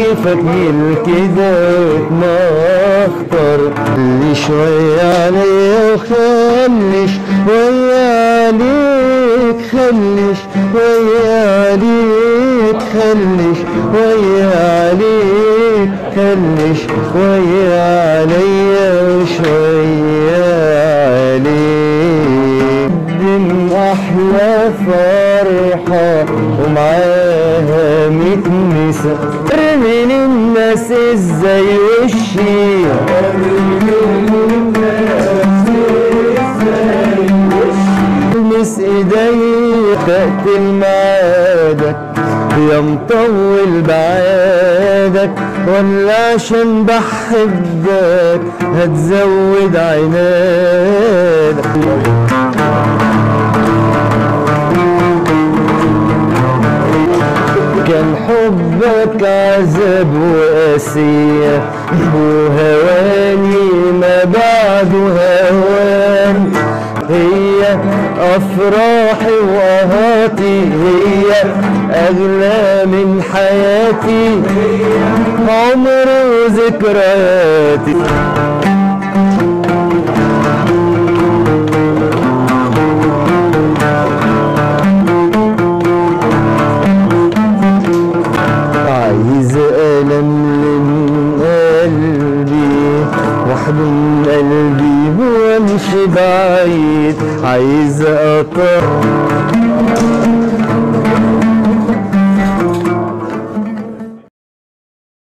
كيفك الكدك ما اختار خلي شوي علي وخلي شوي عليك خلي شوي عليك خلي شوي عليك خلي شوي علي وشوي عليك قدم احلى فرحة ومعاها ميت نسا من الناس ازاي وشي المس ايدي تقتل معادك يا مطول بعادك ولا عشان بحبك هتزود عنادك كان حبك عذاب وقاسية وهواني ما بعده هوان هي أفراحي وأهاتي هي أغلى من حياتي عمري وذكرياتي عايز ألملم قلبي واحضن قلبي وامشي بعيد عايز أطر